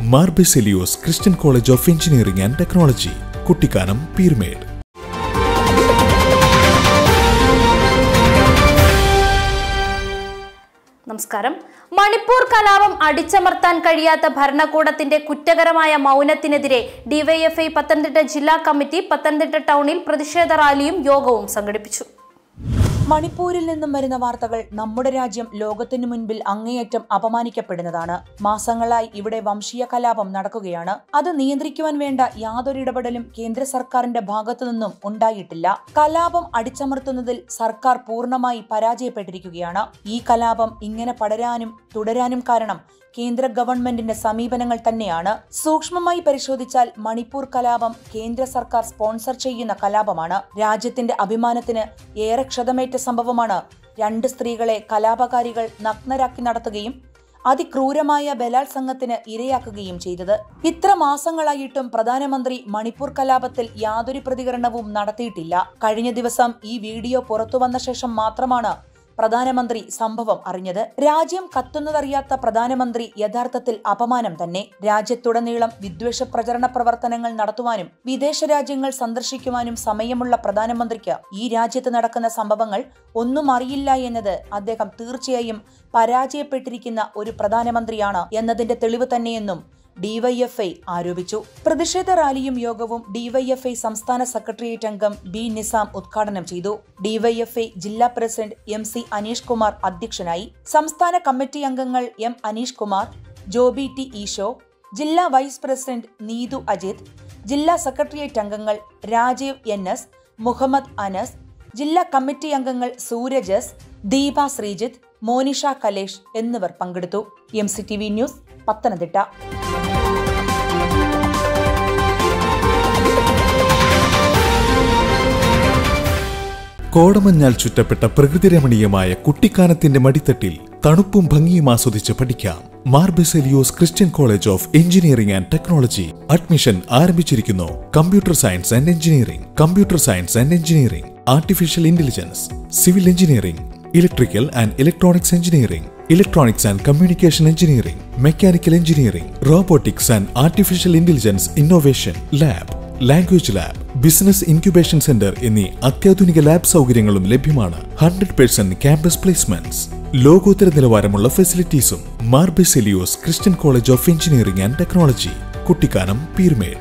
മാർബെസെലിയോസ് Christian college of engineering and technology Kuttikkanam Peermade നമസ്കാരം മണിപ്പൂർ കലാപം അടിച്ചമർത്താൻ കഴിയാത്ത ഭരണകൂടത്തിന്റെ കുറ്റകരമായ മൗനത്തിനെതിരെ ഡിവൈഎഫ്ഐ പത്തനംതിട്ട ജില്ലാ കമ്മിറ്റി പത്തനംതിട്ട ടൗണിൽ പ്രതിഷേധ റാലിയും യോഗവും സംഘടിപ്പിച്ചു മണിപ്പൂരിൽ നിന്നും വരുന്ന വാർത്തകൾ നമ്മുടെ രാജ്യം ലോകത്തിനു മുൻപിൽ അങ്ങേയറ്റം അപമാനിക്കപ്പെടുന്നതാണ് മാസങ്ങളായി ഇവിടെ വംശീയ കലാപം നടക്കുകയാണ് അത് നിയന്ത്രിക്കുവാൻ വേണ്ട യാതൊരു ഇടപെടലും കേന്ദ്ര സർക്കാരിന്റെ ഭാഗത്തു നിന്നും ഉണ്ടായിട്ടില്ല കലാപം അടിച്ചമർത്തുന്നതിൽ സർക്കാർ പൂർണ്ണമായി പരാജയപ്പെട്ടിരിക്കുകയാണ് ഈ കലാപം ഇങ്ങനെ പടരാനും തുടരാനും കാരണം കേന്ദ്ര ഗവൺമെന്റിന്റെ സമീപനങ്ങൾ തന്നെയാണ് സൂക്ഷ്മമായി പരിശോധിച്ചാൽ മണിപ്പൂർ കലാപം കേന്ദ്ര സർക്കാർ സ്പോൺസർ ചെയ്യുന്ന കലാപമാണ് രാജ്യത്തിന്റെ അഭിമാനത്തിന് ഏറെ ക്ഷതമേറ്റ സംഭവമാണ് രണ്ട് സ്ത്രീകളെ കലാപകാരികൾ നഗ്നരാക്കി നടത്തുകയും അതിക്രൂരമായ ബലാത്സംഗത്തിന് ഇരയാക്കുകയും ചെയ്തത് ഇത്ര മാസങ്ങളായിട്ടും പ്രധാനമന്ത്രി മണിപ്പൂർ കലാപത്തിൽ യാതൊരു പ്രതികരണവും നടത്തിയിട്ടില്ല കഴിഞ്ഞ ദിവസം ഈ വീഡിയോ പുറത്തുവന്ന ശേഷം മാത്രമാണ് പ്രധാനമന്ത്രി സംഭവം അറിഞ്ഞത് രാജ്യം കത്തുന്നതറിയാത്ത പ്രധാനമന്ത്രി യഥാർത്ഥത്തിൽ അപമാനം തന്നെ രാജ്യത്തുടനീളം വിദ്വേഷ പ്രചരണ പ്രവർത്തനങ്ങൾ നടത്തുവാനും വിദേശ രാജ്യങ്ങൾ സന്ദർശിക്കുവാനും സമയമുള്ള പ്രധാനമന്ത്രിക്ക് ഈ രാജ്യത്ത് നടക്കുന്ന സംഭവങ്ങൾ ഒന്നും അറിയില്ല എന്നത് അദ്ദേഹം തീർച്ചയായും പരാജയപ്പെട്ടിരിക്കുന്ന ഒരു പ്രധാനമന്ത്രിയാണ് എന്നതിന്റെ തെളിവ് തന്നെയെന്നും ഡിവൈഎഫ്ഐ ആരോപിച്ചു പ്രതിഷേധ റാലിയും യോഗവും ഡിവൈഎഫ്ഐ സംസ്ഥാന സെക്രട്ടേറിയറ്റ് അംഗം ബി നിസാം ഉദ്ഘാടനം ചെയ്തു ഡിവൈഎഫ്ഐ ജില്ലാ president M C Aneesh Kumar അധ്യക്ഷനായി സംസ്ഥാന കമ്മിറ്റി അംഗങ്ങൾ എം അനീഷ് കുമാർ ജോബി ടി ഈശോ ജില്ലാ വൈസ് പ്രസിഡന്റ് നീതു അജിത് ജില്ലാ സെക്രട്ടേറിയറ്റ് അംഗങ്ങൾ രാജീവ് എൻ എസ് മുഹമ്മദ് അനസ് ജില്ലാ കമ്മിറ്റി അംഗങ്ങൾ സൂരജസ് ദീപ ശ്രീജിത്ത് മോനിഷ കലേഷ് എന്നിവർ പങ്കെടുത്തു M C T V news Pathanamthitta കോടമഞ്ഞാൽ ചുറ്റപ്പെട്ട പ്രകൃതിരമണീയമായ കുട്ടിക്കാനത്തിന്റെ മടിത്തട്ടിൽ തണുപ്പും ഭംഗിയും ആസ്വദിച്ച് പഠിക്കാം Mar Baselios Christian college of engineering and technology admission ആരംഭിച്ചിരിക്കുന്നു computer science and engineering computer science and engineering artificial intelligence civil engineering electrical and electronics engineering electronics and communication engineering mechanical engineering robotics and artificial intelligence innovation lab language lab business incubation centre എന്നീ അത്യാധുനിക lab സൗകര്യങ്ങളും ലഭ്യമാണ് hundred percent campus placements ലോകോത്തര നിലവാരമുള്ള ഫെസിലിറ്റീസും Mar Baselios Christian college of engineering and technology Kuttikkanam പീർമേഡ്